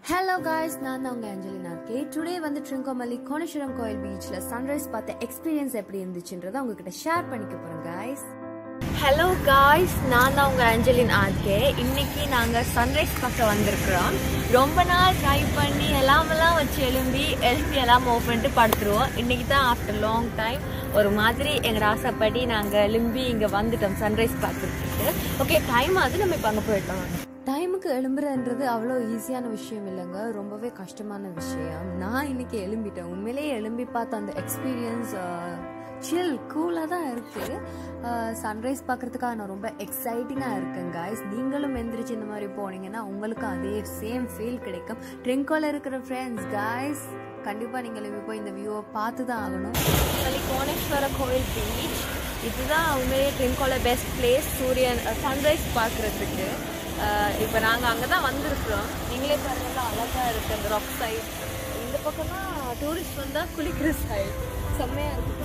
Hello guys நான் தான் உங்கள் அஞ்சலினா இருக்கே டுடே வந்து ட்ரிங்கோமல்லி கோணேஸ்வரம் கோயில் பீச்சில் சன்ரைஸ் பார்த்த எக்ஸ்பீரியன்ஸ் எப்படி இருந்துச்சுன்றதை உங்ககிட்ட ஷேர் பண்ணிக்க போகிறேன் காய்ஸ் ஹலோ காய்ஸ் நான் தான் உங்கள் அஞ்சலின் ஆர்கே இன்னைக்கு நாங்கள் சன்ரைஸ் பார்க்க வந்திருக்கிறோம் ரொம்ப நாள் ட்ரை பண்ணி எல்லாமெல்லாம் வச்சு எலும்பி எலும்பி எல்லாம் ஓப் பண்ணிட்டு படுத்துருவோம் இன்னைக்கு தான் ஆஃப்டர் லாங் டைம் ஒரு மாதிரி எங்கள் ஆசைப்படி நாங்கள் எலும்பி இங்கே வந்துட்டோம் சன்ரைஸ் பார்த்துட்டு ஓகே டைம் ஆகுது நம்ம இப்போ அங்கே போயிட்டோம் டைமுக்கு எழும்புறன்றது அவ்வளோ ஈஸியான விஷயம் இல்லைங்க ரொம்பவே கஷ்டமான விஷயம் நான் இன்னைக்கு எழும்பிட்டேன் உண்மையிலேயே எழும்பி பார்த்த அந்த எக்ஸ்பீரியன்ஸ் சில் கூலாக தான் இருக்குது சன்ரைஸ் பார்க்குறதுக்காக நான் ரொம்ப எக்ஸைட்டிங்காக இருக்கேன் காய்ஸ் நீங்களும் எந்திரிச்சு இந்த மாதிரி போனீங்கன்னா உங்களுக்கு அதே சேம் ஃபீல் கிடைக்கும் ட்ரிங்கோல இருக்கிற ஃப்ரெண்ட்ஸ் காய்ஸ் கண்டிப்பாக நீங்கள் எழும்பி போய் இந்த வியூவை பார்த்து தான் ஆகணும் கோணேஸ்வர கோவில் பீச் இதுதான் உண்மையிலேயே ட்ரிங்கோல பெஸ்ட் பிளேஸ் சூரியன் சன்ரைஸ் பார்க்குறதுக்கு இப்போ நாங்கள் அங்கே தான் வந்திருக்கிறோம் நீங்களே பாருங்க அழகாக இருக்குது அந்த ராக் சைட் இந்த பக்கம் தான் டூரிஸ்ட் வந்தால் குளிக்கிற சைட் செம்மையாக இருக்குது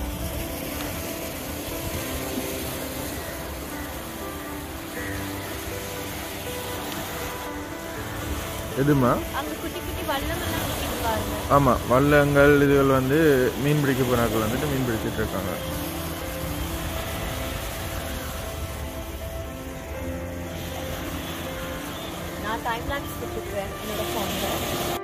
எதுமா அங்கே குட்டி குட்டி வல்லமெல்லாம் நிற்கிது பாருங்க ஆமாம் வள்ளங்கள் இதுகள் வந்து மீன் பிடிக்க போனாக்கள் வந்துட்டு மீன் பிடிச்சிட்டு இருக்காங்க நான் டைம் லேப்ஸ் கொடுத்துருக்கேன் என்னோட ஃபோனில்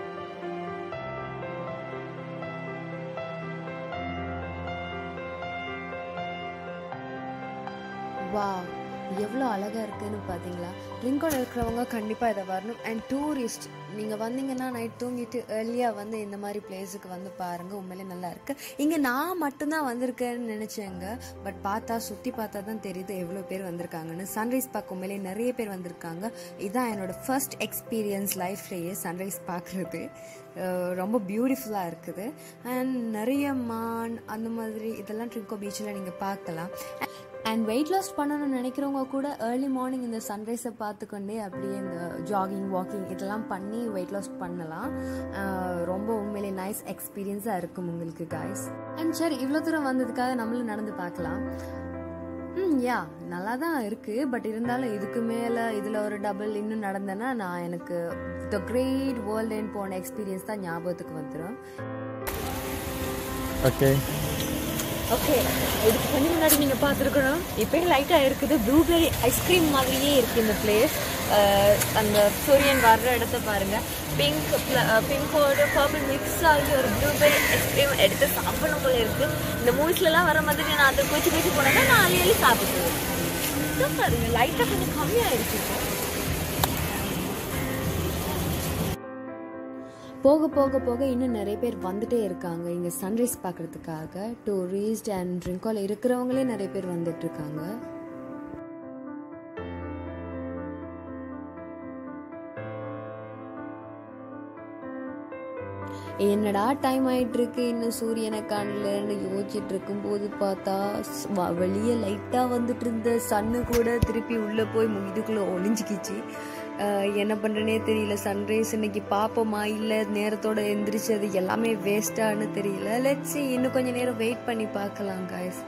வா எவ்வளோ அழகாக இருக்குன்னு பார்த்தீங்களா ட்ரிங்கோட இருக்கிறவங்க கண்டிப்பாக இதை வரணும் அண்ட் டூரிஸ்ட் நீங்கள் வந்தீங்கன்னா நைட் தூங்கிட்டு ஏர்லியாக வந்து இந்த மாதிரி பிளேஸுக்கு வந்து பாருங்கள் உண்மையிலே நல்லா இருக்கு இங்கே நான் மட்டும்தான் வந்திருக்கேன்னு நினச்சேங்க பட் பார்த்தா சுற்றி பார்த்தா தான் தெரியுது எவ்வளோ பேர் வந்திருக்காங்கன்னு சன்ரைஸ் பார்க்க உண்மையிலே நிறைய பேர் வந்திருக்காங்க இதுதான் என்னோட ஃபர்ஸ்ட் எக்ஸ்பீரியன்ஸ் லைஃப்லேயே சன்ரைஸ் பார்க்குறது ரொம்ப பியூட்டிஃபுல்லாக இருக்குது அண்ட் நிறைய மான் அந்த மாதிரி இதெல்லாம் ட்ரிங்கோ பீச்சில் நீங்கள் பார்க்கலாம் அண்ட் வெயிட் லாஸ் பண்ணணும்னு நினைக்கிறவங்க கூட ஏர்லி மார்னிங் இந்த சன்ரைஸை பார்த்துக்கொண்டே அப்படியே இந்த ஜாகிங் வாக்கிங் இதெல்லாம் பண்ணி வெயிட் லாஸ் பண்ணலாம் ரொம்ப உண்மையிலே நைஸ் எக்ஸ்பீரியன்ஸாக இருக்கும் உங்களுக்கு காய்ஸ் அண்ட் சரி இவ்வளோ தூரம் வந்ததுக்காக நம்மளும் நடந்து பார்க்கலாம் ம் யா நல்லா தான் இருக்குது பட் இருந்தாலும் இதுக்கு மேலே இதில் ஒரு டபுள் இன்னும் நடந்தேன்னா நான் எனக்கு த கிரேட் வேர்ல்டுன்னு போன எக்ஸ்பீரியன்ஸ் தான் ஞாபகத்துக்கு வந்துடும் ஓகே ஓகே இதுக்கு கொஞ்சம் முன்னாடி நீங்கள் பார்த்துருக்கணும் இப்போயும் லைட்டாக இருக்குது ப்ளூபெரி ஐஸ்கிரீம் மாதிரியே இருக்குது இந்த பிளேஸ் அந்த சூரியன் வர்ற இடத்த பாருங்கள் பிங்க் பிங்கோட பர்பிள் மிக்ஸ் ஆகி ஒரு ப்ளூபெரி ஐஸ்கிரீம் எடுத்து சாப்பிடணும் போல இருக்குது இந்த மூவிஸ்லலாம் வர மாதிரி நான் அதை குச்சி குச்சி போனேன்னா நான் அள்ளி அள்ளி சாப்பிட்டுருவேன் பாருங்க லைட்டாக கொஞ்சம் கம்மியாகிடுச்சு இப்போ போக போக போக இன்னும் நிறைய பேர் வந்துட்டே இருக்காங்க இங்கே சன்ரைஸ் பார்க்குறதுக்காக டூரிஸ்ட் அண்ட் ட்ரிங்கால் இருக்கிறவங்களே நிறைய பேர் வந்துட்டு இருக்காங்க என்னடா டைம் ஆயிட்டு இருக்கு இன்னும் சூரியனை காணலன்னு யோசிச்சுட்டு இருக்கும் போது பார்த்தா வெளியே லைட்டாக வந்துட்டு இருந்த சன்னு கூட திருப்பி உள்ளே போய் இதுக்குள்ளே ஒளிஞ்சிக்கிச்சு என்ன பண்ணுறனே தெரியல சன்ரைஸ் இன்னைக்கு பார்ப்போமா இல்லை நேரத்தோட எந்திரிச்சது எல்லாமே வேஸ்ட்டான்னு தெரியல லெட்ஸி இன்னும் கொஞ்சம் நேரம் வெயிட் பண்ணி பார்க்கலாம் காய்ஸ்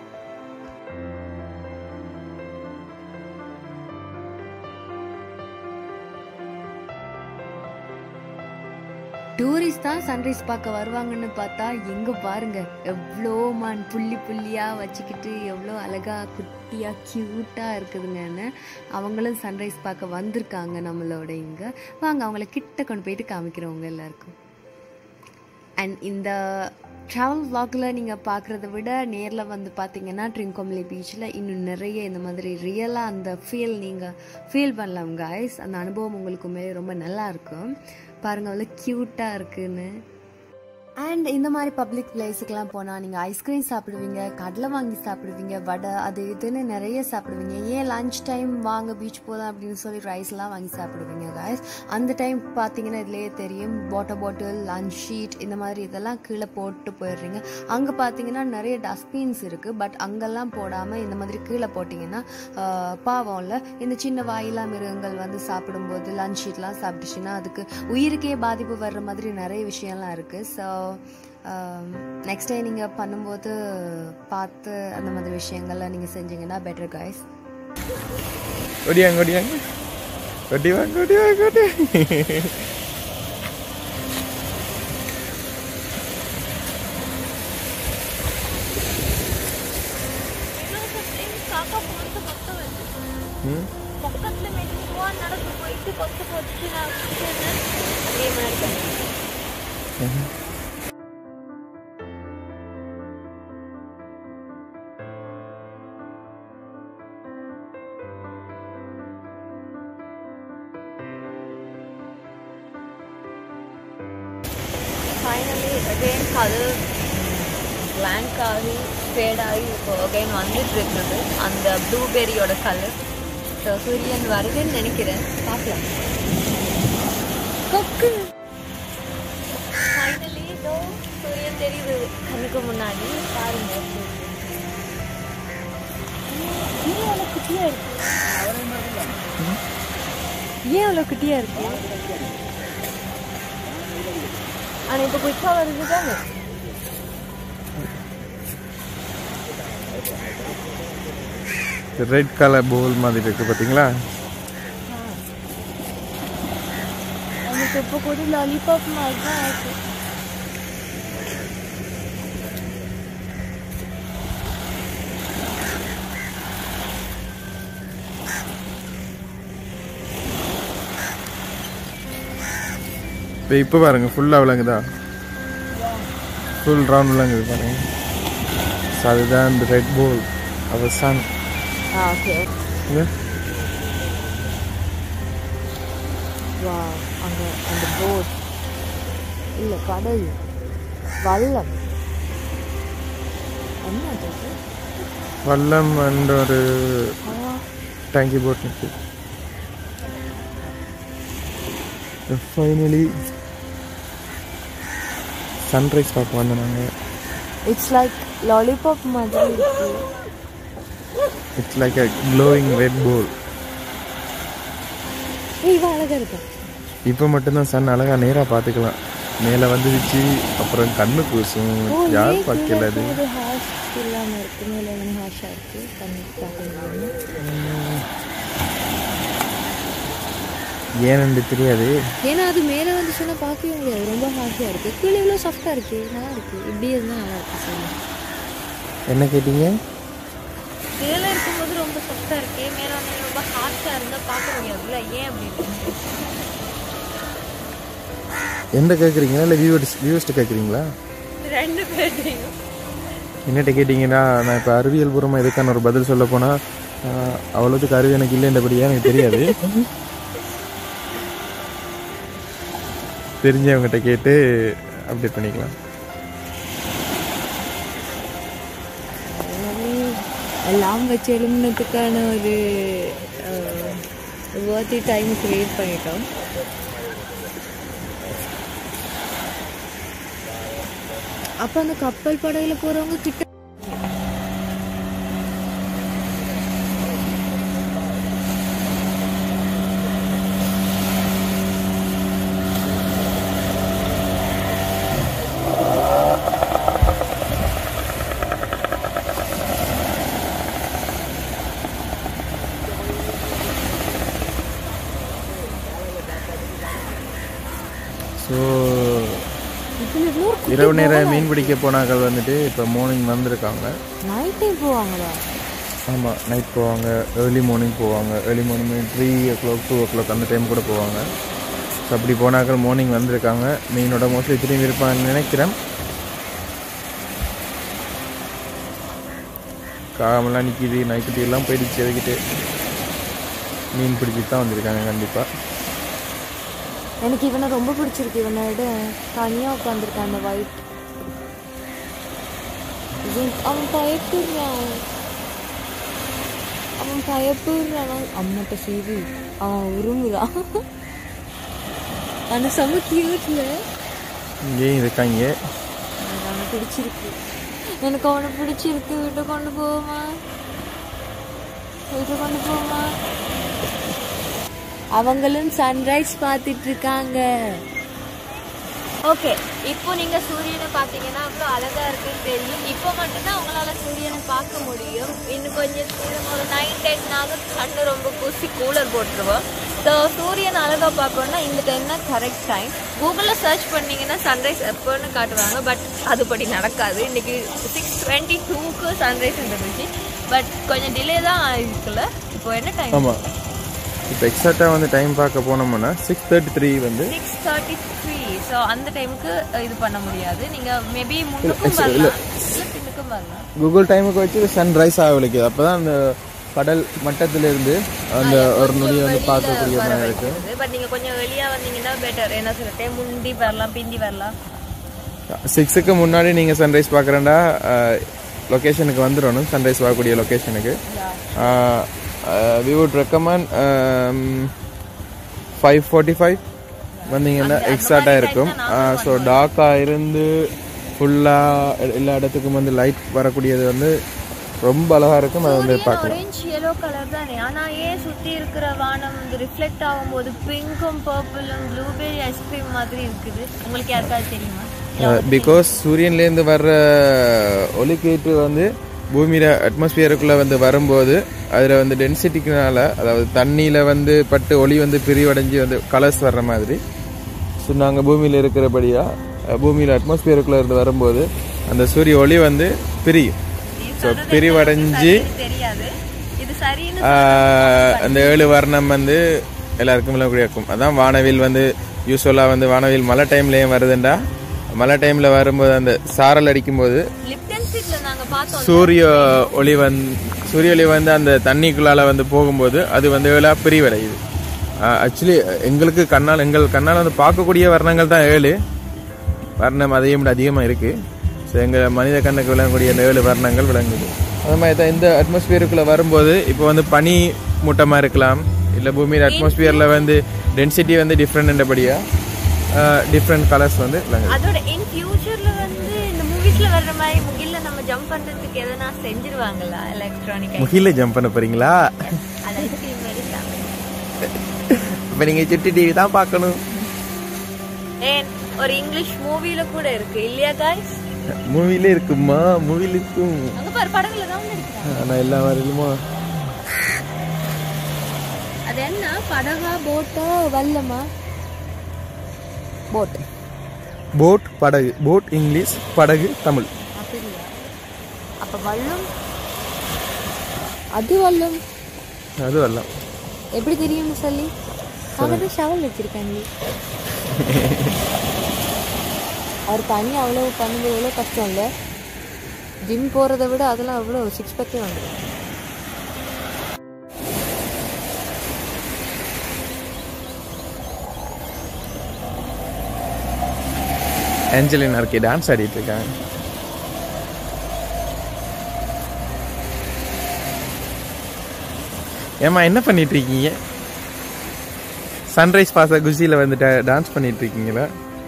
டூரிஸ்ட் தான் சன்ரைஸ் பார்க்க வருவாங்கன்னு பார்த்தா எங்கே பாருங்க எவ்வளோ மான் புள்ளி புள்ளியாக வச்சுக்கிட்டு எவ்வளோ அழகாக குட்டியாக க்யூட்டாக இருக்குதுங்கன்னு அவங்களும் சன்ரைஸ் பார்க்க வந்திருக்காங்க நம்மளோட இங்கே வாங்க அவங்கள கிட்ட கொண்டு போயிட்டு காமிக்கிறவங்க எல்லாருக்கும் அண்ட் இந்த ட்ராவல் விலாகில் நீங்கள் பார்க்குறத விட நேரில் வந்து பார்த்தீங்கன்னா ட்ரிங்கோமலி பீச்சில் இன்னும் நிறைய இந்த மாதிரி ரியலாக அந்த ஃபீல் நீங்கள் ஃபீல் பண்ணலாம் காய்ஸ் அந்த அனுபவம் உங்களுக்கு மேலே ரொம்ப நல்லா இருக்கும் பாருங்கள் அவ்வளோ க்யூட்டாக இருக்குன்னு அண்ட் இந்த மாதிரி பப்ளிக் பிளேஸுக்கெலாம் போனால் நீங்கள் ஐஸ்கிரீம் சாப்பிடுவீங்க கடலை வாங்கி சாப்பிடுவீங்க வடை அது இதுன்னு நிறைய சாப்பிடுவீங்க ஏன் லஞ்ச் டைம் வாங்க பீச் போகலாம் அப்படின்னு சொல்லி ரைஸ்லாம் வாங்கி சாப்பிடுவீங்க காய்ஸ் அந்த டைம் பார்த்தீங்கன்னா இதுலேயே தெரியும் வாட்டர் பாட்டில் லஞ்ச் ஷீட் இந்த மாதிரி இதெல்லாம் கீழே போட்டு போயிடுறீங்க அங்கே பார்த்தீங்கன்னா நிறைய டஸ்ட்பின்ஸ் இருக்குது பட் அங்கெல்லாம் போடாமல் இந்த மாதிரி கீழே போட்டிங்கன்னா பாவம் இல்லை இந்த சின்ன வாயிலா மிருகங்கள் வந்து சாப்பிடும்போது லஞ்ச் ஷீட்லாம் சாப்பிட்டுச்சுன்னா அதுக்கு உயிருக்கே பாதிப்பு வர்ற மாதிரி நிறைய விஷயம்லாம் இருக்குது ஸோ நெக்ஸ்ட் டே நீங்கள் பண்ணும்போது பார்த்து அந்த மாதிரி விஷயங்கள்லாம் நீங்கள் செஞ்சீங்கன்னா பெட்டர் காய்ஸ் ஒடியாங்க ஒடியாங்க ஒடி வாங்க ஒடி வாங்க ஒடி காக்கா போட்டு மொத்தம் வந்து ம் பக்கத்துல மெதுவா நடந்து போயிட்டு கொத்து போட்டு நான் அதே மாதிரி தான். ஃபைனலி அகைன் கலர் blank ஆகி ஃபேட் ஆகி இப்போ அகைன் வந்துட்டு இருக்குது அந்த ப்ளூபெரியோட கலர் ஸோ சூரியன் வருதுன்னு நினைக்கிறேன் பார்க்கலாம் கொக்கு ஃபைனலி இதோ சூரியன் தெரியுது கண்ணுக்கு முன்னாடி பாருங்க ஏன் அவ்வளோ குட்டியா இருக்கு ஏன் அவ்வளோ குட்டியா இருக்கு ஆனால் இப்போ குயிக்காக வருது தானே ரெட் கலர் போல் மாதிரி இருக்கு பார்த்தீங்களா எனக்கு இப்போ கூட லாலிபாப் மாதிரி தான் இருக்கு இப்போ இப்போ பாருங்க ஃபுல்லாக விளங்குதா ஃபுல் ரவுண்ட் விளங்குது பாருங்க ஸோ அதுதான் இந்த ரெட் போல் அவர் சன் ஆ ஓகே வா அங்கே அந்த போட் இல்லை கடல் வல்லம் என்ன அது வல்லம் அண்ட் ஒரு ஆ டேங்கி போட் இருக்கு ஃபைனலி சன்ரைஸ் பார்க்க வந்தோம் நாங்கள் இட்ஸ் லைக் லாலிபாப் மாதிரி இருக்கு it's like a glowing red ball ஏய் இவன் அழகா இருக்கா இப்போ மட்டும்தான் சன் அழகா நேராக பார்த்துக்கலாம் மேலே வந்துடுச்சு அப்புறம் கண்ணு கூசும் யார் பார்க்கல அது ஒரு ஹாஷ் இல்லாம இருக்கு மேல வந்து ஹாஷா இருக்கு கண்ணு பார்க்கணும் ஏன்னு தெரியாது ஏன்னா அது மேலே வந்து சொன்னா பார்க்கவே முடியாது ரொம்ப ஹாஷியாக இருக்கு கீழே இவ்வளோ சாஃப்டாக இருக்கு நல்லா இருக்கு இப்படி இருந்தால் நல்லா இருக்கு சொல்லுங்க என்ன கேட்டீங்க கீழே இருக்கும்போது ரொம்ப சொத்தா இருக்கு மேல வந்து ரொம்ப ஹார்ஷா இருந்தா பார்க்க முடியாதுல்ல ஏன் அப்படி இருக்கு எந்த கேட்குறீங்களா இல்லை வியூவர்ஸ் வியூவர்ஸ்ட்டு கேட்குறீங்களா ரெண்டு பேர்ட்டையும் என்னட்ட கேட்டிங்கன்னா நான் இப்போ அறிவியல் பூர்வமாக இதுக்கான ஒரு பதில் சொல்ல போனால் அவ்வளோத்துக்கு அறிவு எனக்கு இல்லைன்றபடியா எனக்கு தெரியாது தெரிஞ்சவங்ககிட்ட கேட்டு அப்டேட் பண்ணிக்கலாம் எல்லாம் வச்சு எழுமினத்துக்கான ஒரு வேர்த்தி டைம் கிரியேட் பண்ணிட்டோம் அப்போ அந்த கப்பல் படகுல போகிறவங்க கிட்ட ஸோ இரவு நேரம் மீன் பிடிக்க போனாக்கள் வந்துட்டு இப்போ மார்னிங் வந்திருக்காங்க நைட் டைம் போவாங்களா ஆமாம் நைட் போவாங்க ஏர்லி மார்னிங் போவாங்க early morning three o'clock two o'clock அந்த டைம் கூட போவாங்க ஸோ அப்படி போனாக்கள் மார்னிங் வந்திருக்காங்க மீனோட மோஸ்ட்லி திரும்பி இருப்பான்னு நினைக்கிறேன் காமெல்லாம் நிற்கிது நைக்குட்டி எல்லாம் போயிடுச்சு அதுக்கிட்டு மீன் பிடிச்சிட்டு தான் வந்திருக்காங்க கண்டிப்பாக எனக்கு இவனை ரொம்ப பிடிச்சிருக்கு இவனை விட தனியா உட்காந்துருக்கான் அந்த ஒயிட் அவன் பயப்படுறான் அவன் பயப்படுறான் அம்மட்ட சரி அவன் உருமுறான் அந்த செம்ம கியூட்ல இங்கேயும் இருக்காங்க எனக்கு அவனை பிடிச்சிருக்கு எனக்கு அவனை பிடிச்சிருக்கு வீட்டை கொண்டு போவோமா வீட்டை கொண்டு போவோமா அவங்களும் சன்ரைஸ் பார்த்துட்டு இருக்காங்க ஓகே இப்போ நீங்க சூரியனை பாத்தீங்கன்னா அவ்வளோ அழகா இருக்குன்னு தெரியும் இப்போ மட்டும்தான் உங்களால சூரியனை பார்க்க முடியும் இன்னும் கொஞ்சம் நேரம் ஒரு நைன் டென் ஆகும் கண்ணு ரொம்ப கூசி கூலர் போட்டுருவோம் ஸோ சூரியன் அழகா பார்க்கணும்னா இந்த டைம் தான் கரெக்ட் டைம் கூகுளில் சர்ச் பண்ணீங்கன்னா சன்ரைஸ் எப்போன்னு காட்டுவாங்க பட் அதுபடி நடக்காது இன்னைக்கு சிக்ஸ் டுவெண்ட்டி டூக்கு சன்ரைஸ் இருந்துச்சு பட் கொஞ்சம் டிலே தான் இருக்குல்ல இப்போ என்ன டைம் ஆமாம் இப்போ எக்ஸாக்டாக வந்து டைம் பார்க்க போனோம்னா சிக்ஸ் தேர்ட்டி த்ரீ வந்து சிக்ஸ் தேர்ட்டி த்ரீ ஸோ அந்த டைமுக்கு இது பண்ண முடியாது நீங்கள் மேபி முன்னுக்கும் இல்ல, வரலாம் இல்லை பின்னுக்கும் வரலாம் கூகுள் டைமுக்கு வச்சு சன்ரைஸ் ஆகலைக்கு அப்போ தான் அந்த கடல் மட்டத்திலிருந்து அந்த ஒரு நொடியை வந்து பார்க்கக்கூடிய மாதிரி இருக்குது பட் நீங்கள் கொஞ்சம் வெளியே வந்தீங்கன்னா பெட்டர் என்ன சில டைம் முந்தி வரலாம் பிந்தி வரலாம் சிக்ஸுக்கு முன்னாடி நீங்கள் சன்ரைஸ் பார்க்குறேன்டா லொக்கேஷனுக்கு வந்துடணும் சன்ரைஸ் பார்க்கக்கூடிய லொக்கேஷனுக்கு we would recommend five forty five வந்தீங்கன்னா எக்ஸாக்டாக இருக்கும் ஸோ டார்க்காக இருந்து ஃபுல்லாக எல்லா இடத்துக்கும் வந்து லைட் வரக்கூடியது வந்து ரொம்ப அழகாக இருக்கும் அதை வந்து பார்க்கலாம் ஆரஞ்சு yellow கலர் தானே ஆனா ஏன் சுத்தி இருக்கிற வானம் வந்து ரிஃப்ளெக்ட் ஆகும்போது பிங்க்கும் பர்பிளும் ப்ளூபெரி ஐஸ்கிரீம் மாதிரி இருக்குது உங்களுக்கு யாருக்காவது தெரியுமா பிகாஸ் சூரியன்லேருந்து வர்ற ஒளிக்கீற்று வந்து பூமியில அட்மாஸ்பியருக்குள்ள வந்து வரும்போது அதில் வந்து டென்சிட்டிக்குனால அதாவது தண்ணியில் வந்து பட்டு ஒளி வந்து பிரிவடைஞ்சு வந்து கலர்ஸ் வர்ற மாதிரி ஸோ நாங்கள் பூமியில் இருக்கிறபடியாக பூமியில் அட்மாஸ்பியருக்குள்ள இருந்து வரும்போது அந்த சூரிய ஒளி வந்து பிரியும் ஸோ பிரிவடைஞ்சு எனக்கு தெரியாது இது சரின்னு ஆஹ், அந்த ஏழு வர்ணம் வந்து எல்லாருக்கும் விளக்கூடிய இருக்கும் அதான் வானவில் வந்து யூஸ்வலாக வந்து வானவில் மழை டைம்லேயும் வருதுண்டா மழை டைமில் வரும்போது அந்த சாரல் அடிக்கும்போது லிப்டன் ஸ்டிக்ல நாங்க பார்த்தோம் சூரிய ஒளி வந்து சூரிய ஒளி வந்து அந்த தண்ணிக்குள்ளால வந்து போகும்போது அது வந்து ஏழா பிரிவடையுது ஆக்சுவலி எங்களுக்கு கண்ணால் எங்கள் கண்ணால் வந்து பார்க்கக்கூடிய வர்ணங்கள் தான் ஏழு வர்ணம் அதையும் விட அதிகமாக இருக்குது ஸோ எங்கள் மனித கண்ணுக்கு விளங்கக்கூடிய அந்த ஏழு வர்ணங்கள் விளங்குது அது மாதிரி தான் இந்த அட்மாஸ்பியருக்குள்ளே வரும்போது இப்போ வந்து பனி மூட்டமாக இருக்கலாம் இல்லை பூமியில் அட்மாஸ்பியரில் வந்து டென்சிட்டி வந்து டிஃப்ரெண்ட்ன்றபடியாக டிஃப்ரெண்ட் கலர்ஸ் வந்து விளங்குது அதோட இன் ஃபியூச்சர்ல வந்து இந்த மூவிஸ்ல வர்ற மாதிரி முகில்ல நம்ம ஜம்ப் பண்றதுக்கு எதனா செஞ்சிருவாங்களா எலக்ட்ரானிக் முகில ஜம்ப் பண்ண போறீங்களா அது ஐஸ்கிரீம் மாதிரி சாப்பிடுங்க. இப்போ நீங்கள் சுட்டி டிவி தான் பார்க்கணும் ஏன் ஒரு இங்கிலீஷ் மூவில கூட இருக்கு இல்லையா காய்ஸ் மூவில இருக்குமா மூவில இருக்கும் அங்க பாரு படகுல தான் இருக்கு ஆனா எல்லா வரையிலுமா அது என்ன படகா போட்டோ வல்லமா போட் போட் படகு போட் இங்கிலீஷ் படகு தமிழ் அப்படியா அப்ப வள்ளும் அது வல்லம் அது வரலாம் எப்படி தெரியும் சொல்லி அவரு ஷவல் வச்சிருக்காங்க அவர் தனி அவ்வளோ பண்ணுறது எவ்வளோ கஷ்டம் இல்லை ஜிம் போகிறத விட அதெல்லாம் அவ்வளோ சிக்ஸ் பேக்கே வந்துடும் ஏஞ்சலின் ஆர்கே டான்ஸ் ஆடிட்டு இருக்காங்க ஏம்மா என்ன பண்ணிட்டு இருக்கீங்க சன்ரைஸ் பாச குஷியில் வந்துட்டு டான்ஸ் பண்ணிட்டு இருக்கீங்களா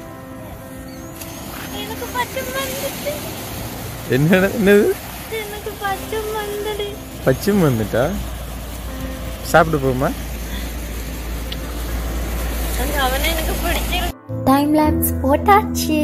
எனக்கு பச்சை வந்துட்டு என்ன என்னது எனக்கு பச்சை வந்துடு பச்சும் வந்துட்டா சாப்பிட்டு போமா அவனை எனக்கு பிடிச்சிருக்கு டைம் லேப்ஸ் போட்டாச்சு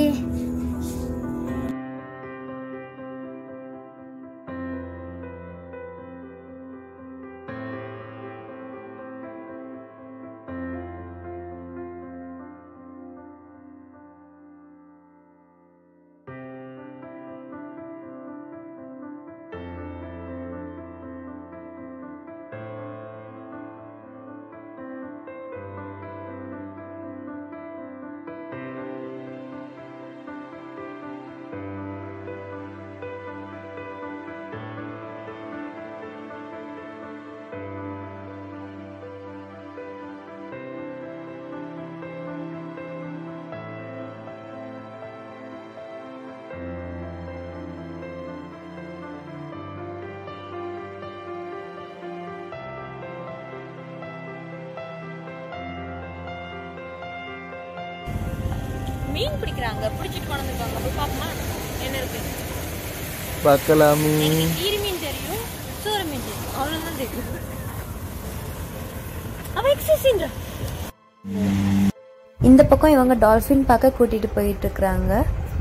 மீன் பிடிக்கிறாங்க பிடிச்சிட்டு கொண்டு வந்துருக்காங்க போய் பாப்போமா என்ன இருக்கு பார்க்கலாமே ஈரி மீன் தெரியும் சோற மீன் தெரியும் அவ்வளவுதான் தெரியும் அவ எக்ஸசைஸ்ன்றா இந்த பக்கம் இவங்க டால்ஃபின் பார்க்க கூட்டிட்டு போயிட்டு இருக்கிறாங்க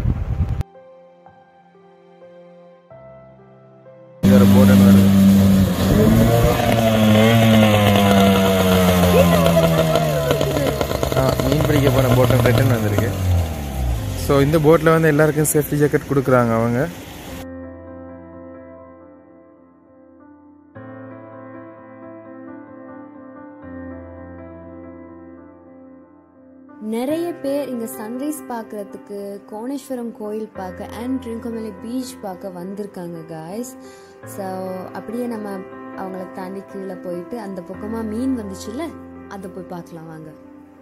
இங்க ஒரு போர்டன் வருது ஆ மீன் பிடிக்க போன போட்டன் ரிட்டன் வந்திருக்கு ஸோ இந்த போட்டில் வந்து எல்லாருக்கும் சேஃப்டி ஜாக்கெட் கொடுக்குறாங்க அவங்க நிறைய பேர் இங்கே சன்ரைஸ் பார்க்குறதுக்கு கோணேஸ்வரம் கோயில் பார்க்க அண்ட் ட்ரிங்கோமலை பீச் பார்க்க வந்திருக்காங்க காய்ஸ் ஸோ அப்படியே நம்ம அவங்கள தாண்டி கீழே போயிட்டு அந்த பக்கமாக மீன் வந்துச்சுல்ல அதை போய் பார்க்கலாம் வாங்க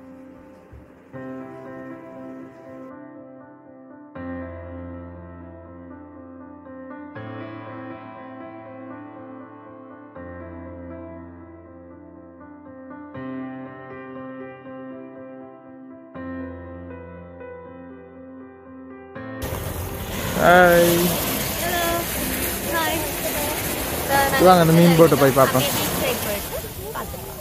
ஹாய் ஹலோ ஹாய் வாங்க அந்த மீன் போட்டு போய் பார்ப்போம் சைட் போயிட்டு பார்த்துக்கலாம்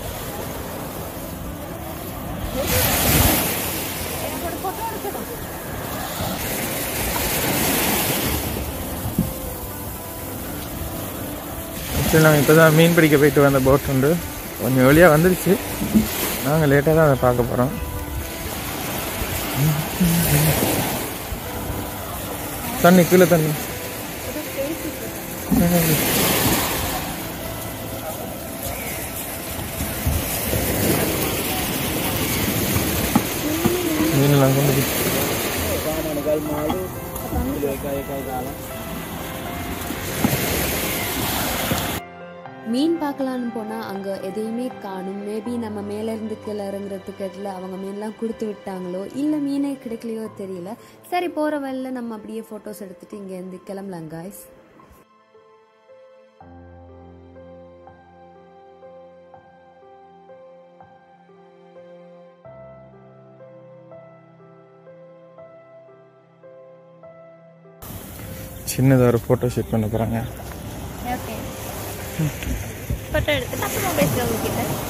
சரி நாங்கள் இப்போ தான் மீன் பிடிக்க போயிட்டு வந்த போட் உண்டு கொஞ்சம் வெளியாக வந்துருச்சு நாங்கள் லேட்டாக தான் அதை பார்க்க போகிறோம் தண்ணி கீழே தண்ணி மீனெல்லாம் கொண்டு போய் மீன் பார்க்கலான்னு போனால் அங்கே எதையுமே காணும் மேபி நம்ம மேலேருந்து கீழே இறங்குற டிக்கெட்டில் அவங்க மீன்லாம் கொடுத்து விட்டாங்களோ இல்லை மீனே கிடைக்கலையோ தெரியல சரி போகிற வழியில் நம்ம அப்படியே ஃபோட்டோஸ் எடுத்துகிட்டு இங்கேருந்து கிளம்பலாம் காய்ஸ் சின்னதாக ஒரு ஃபோட்டோ ஷூட் பண்ண போகிறாங்க ஓகே ஃபோட்டோ எடுத்துட்டு அப்புறம் பேசுகிறேன் உங்ககிட்ட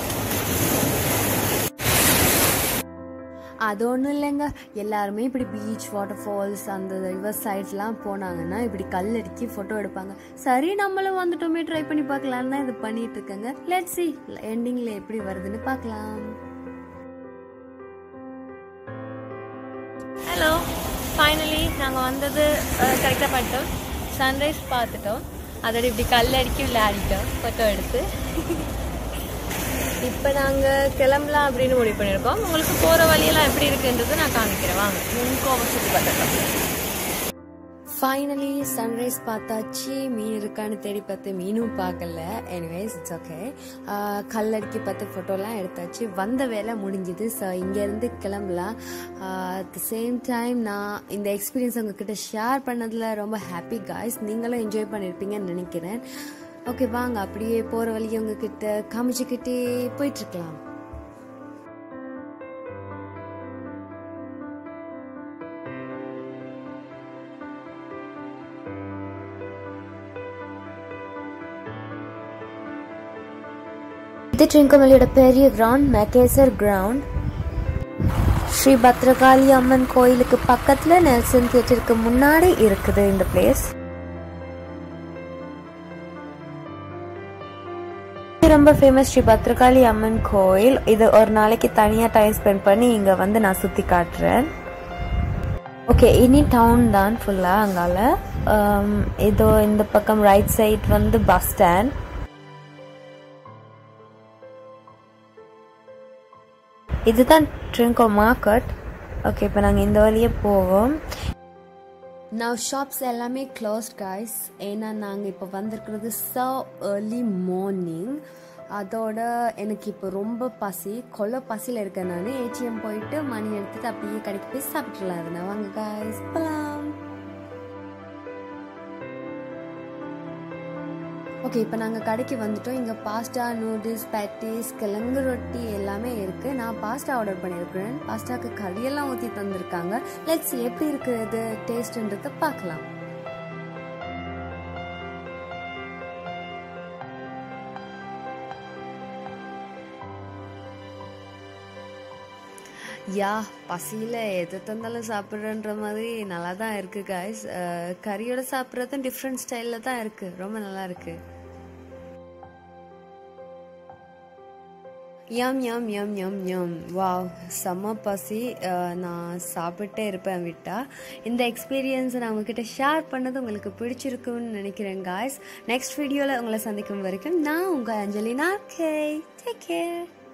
அது ஒன்றும் இல்லைங்க எல்லாருமே இப்படி பீச் வாட்டர் ஃபால்ஸ் அந்த ரிவர் சைட்ஸ்லாம் போனாங்கன்னா இப்படி கல் அடிக்கி ஃபோட்டோ எடுப்பாங்க சரி நம்மளும் வந்துட்டோமே ட்ரை பண்ணி பார்க்கலான்னு தான் இது பண்ணிட்டு இருக்கேங்க லெட் சி எண்டிங்கில் எப்படி வருதுன்னு பார்க்கலாம் ஹலோ ஃபைனலி நாங்கள் வந்தது கரெக்டாக பண்ணிட்டோம் சன்ரைஸ் பார்த்துட்டோம் அதோட இப்படி கல் அடிக்கி விளையாடிட்டோம் ஃபோட்டோ எடுத்து இப்போ நாங்கள் கிளம்பலாம் அப்படின்னு முடிவு பண்ணியிருக்கோம் உங்களுக்கு போகிற வழியெல்லாம் எப்படி இருக்குன்றது நான் காமிக்கிறேன் வாங்க முன்கோவம் சுற்றி பார்த்துட்டோம் ஃபைனலி சன்ரைஸ் பார்த்தாச்சு மீன் இருக்கான்னு தேடி பார்த்து மீனும் பார்க்கல எனிவேஸ் இட்ஸ் ஓகே கல்லடிக்கி பார்த்து ஃபோட்டோலாம் எடுத்தாச்சு வந்த வேலை முடிஞ்சுது ஸோ இங்கேருந்து கிளம்பலாம் அட் த சேம் டைம் நான் இந்த எக்ஸ்பீரியன்ஸ் உங்ககிட்ட ஷேர் பண்ணதில் ரொம்ப ஹாப்பி காய்ஸ் நீங்களும் என்ஜாய் பண்ணியிருப்பீங்கன்னு நினைக்கிறேன் ஓகே வாங்க அப்படியே போகிற வழியை உங்ககிட்ட காமிச்சுக்கிட்டே போயிட்டுருக்கலாம் இது ட்ரிங்கமல்லியோட பெரிய ground McHeyzer ground Sri Bhadrakali Amman கோயிலுக்கு பக்கத்துல நெல்சன் தியேட்டருக்கு முன்னாடி இருக்குது இந்த பிளேஸ் ரொம்ப ஃபேமஸ் ஸ்ரீ பத்ரகாளி அம்மன் கோயில் இது ஒரு நாளைக்கு தனியாக டைம் ஸ்பெண்ட் பண்ணி இங்கே வந்து நான் சுற்றி காட்டுறேன் ஓகே இனி டவுன் தான் ஃபுல்லாக அங்கால ஆம், இதோ இந்த பக்கம் ரைட் சைட் வந்து பஸ் ஸ்டாண்ட் இதுதான் ட்ரிங்கோ மார்க்கெட் ஓகே இப்போ நாங்கள் இந்த வழியே போவோம் நான் ஷாப்ஸ் எல்லாமே க்ளோஸ்ட் காய்ஸ் ஏன்னா நாங்கள் இப்போ வந்திருக்கிறது so early மார்னிங் அதோட எனக்கு இப்போ ரொம்ப பசி கொலை பசியில் இருக்கேன் நான் ஏடிஎம் போயிட்டு மணி எடுத்துட்டு அப்படியே கடைக்கு போய் சாப்பிட்டுலாம் இருந்தேன் வாங்க காய்ஸ் போகலாம் ஓகே இப்போ நாங்கள் கடைக்கு வந்துட்டோம் இங்கே பாஸ்டா நூடுல்ஸ் பேட்டிஸ் கிழங்கு ரொட்டி எல்லாமே இருக்குது நான் பாஸ்டா ஆர்டர் பண்ணியிருக்கிறேன் பாஸ்டாக்கு கறியெல்லாம் ஊற்றி தந்திருக்காங்க லெட்ஸ் எப்படி இருக்குது டேஸ்ட்ன்றதை பார்க்கலாம் யா பசியில் எது தந்தாலும் சாப்பிட்றன்ற மாதிரி நல்லா தான் இருக்குது காய்ஸ் கறியோட சாப்பிட்றதும் டிஃப்ரெண்ட் ஸ்டைலில் தான் இருக்குது ரொம்ப நல்லா இருக்குது யம் யம் யம் யம் யம் வாவ் செம்ம பசி அஹ், நான் சாப்பிட்டே இருப்பேன் விட்டா இந்த எக்ஸ்பீரியன்ஸை நான் உங்ககிட்ட ஷேர் பண்ணது உங்களுக்கு பிடிச்சிருக்குன்னு நினைக்கிறேன் காய்ஸ் நெக்ஸ்ட் வீடியோவில் உங்களை சந்திக்கும் வரைக்கும் நான் உங்கள் அஞ்சலினா கே டேக் கேர்